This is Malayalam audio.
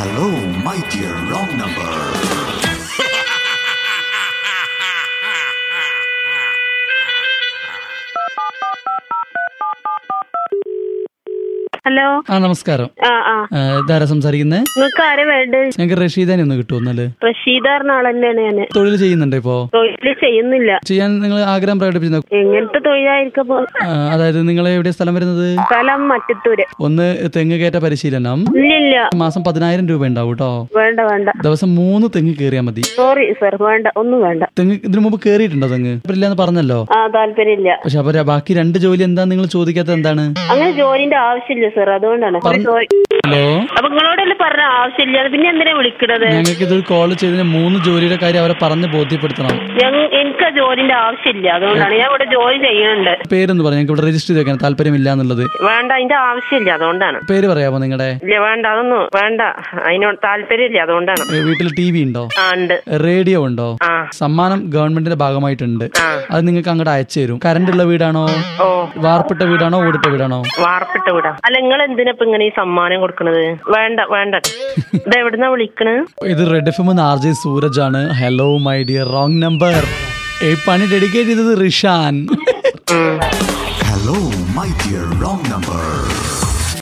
Hello, my dear wrong number. Hello ആ നമസ്കാരം ആ ആ ആ, ഇതാരാ സംസാരിക്കുന്നത് നിങ്ങൾക്ക് ആരെ വേണ്ടത് ഞങ്ങൾക്ക് റഷീദാനെ ഒന്ന് കിട്ടുമെന്നാല് റഷീദ് പറഞ്ഞ ആളന്നെയാണ് ഞാന് തൊഴിൽ ചെയ്യുന്നുണ്ട് ഇപ്പോ തൊഴില് ചെയ്യുന്നില്ല ചെയ്യാൻ നിങ്ങൾ ആഗ്രഹം പ്രകടിപ്പിച്ചു എങ്ങനത്തെ തൊഴിലായിരിക്കപ്പോ അതായത് നിങ്ങൾ എവിടെ സ്ഥലം വരുന്നത് സ്ഥലം മറ്റത്തൂര് ഒന്ന് തെങ്ങ് കയറ്റ പരിശീലനം ഇല്ലില്ല മാസം പതിനായിരം രൂപ ഉണ്ടാവും കേട്ടോ വേണ്ട വേണ്ട ദിവസം മൂന്ന് തെങ്ങ് കയറിയാൽ മതി സോറി സർ വേണ്ട ഒന്നും വേണ്ട തെങ്ങ് ഇതിനു മുമ്പ് കയറിയിട്ടുണ്ടോ തെങ്ങ് ഇല്ലാന്ന് പറഞ്ഞല്ലോ ആ താല്പര്യമില്ല പക്ഷെ അപ്പൊ ര- ബാക്കി രണ്ട് ജോലി എന്താ നിങ്ങൾ ചോദിക്കാത്തത് എന്താണ് അങ്ങനെ ജോലിന്റെ ആവശ്യമില്ല സർ അതുകൊണ്ടാണ് ഒരു ജോലി- ഹലോ അപ്പൊ നിങ്ങളോടല്ലേ പറഞ്ഞ ആവശ്യമില്ല പിന്നെ എന്തിനാ വിളിക്കണത് ഞങ്ങൾക്ക് ഇതൊരു കോൾ ചെയ്തതിന് മൂന്ന് ജോലിയുടെ കാര്യം അവരെ പറഞ്ഞ് ബോധ്യപ്പെടുത്തണം ഞങ്ങ എനിക്ക് ആ ജോലിന്റെ ആവശ്യമില്ല അതുകൊണ്ടാണ് ഞാൻ ഇവിടെ ജോലി ചെയ്യുന്നുണ്ട് പേരെന്ന് പറഞ്ഞു ഞങ്ങൾക്ക് ഇവിടെ രജിസ്റ്റർ ചെയ്ത് വെക്കാൻ താല്പര്യമില്ല എന്നുള്ളത് വേണ്ട അതിന്റെ ആവശ്യമില്ല അതുകൊണ്ടാണ് പേര് പറയാമോ നിങ്ങളുടെ ഇല്ല വേണ്ട അതൊന്നും വേണ്ട അതിനോട് താല്പര്യമില്ല അതുകൊണ്ടാണ് വീട്ടിൽ ടി വി ഉണ്ടോ ആ ഉണ്ട് റേഡിയോ ഉണ്ടോ ആ സമ്മാനം ഗവൺമെന്റിന്റെ ഭാഗമായിട്ടുണ്ട് ആ അത് നിങ്ങൾക്ക് അങ്ങോട്ട് അയച്ചു തരും കറണ്ട് ഉള്ള വീടാണോ ഓ വാർപ്പിട്ട വീടാണോ ഓടിട്ട വീടാണോ വാർപ്പിട്ട വിടാ അല്ല നിങ്ങൾ എന്തിനാ ഇപ്പൊ ഇങ്ങനെ ഈ സമ്മാനം കൊടുക്കണത് വേണ്ട വേണ്ട ഇത് എവിടുന്നാ വിളിക്കണ് ഇത് red F M R J Sooraj ആണ് hello my dear wrong number ഈ പണി ഡെഡിക്കേറ്റ് ചെയ്തത് റിഷാൻ ഉം. Hello, my dear wrong number.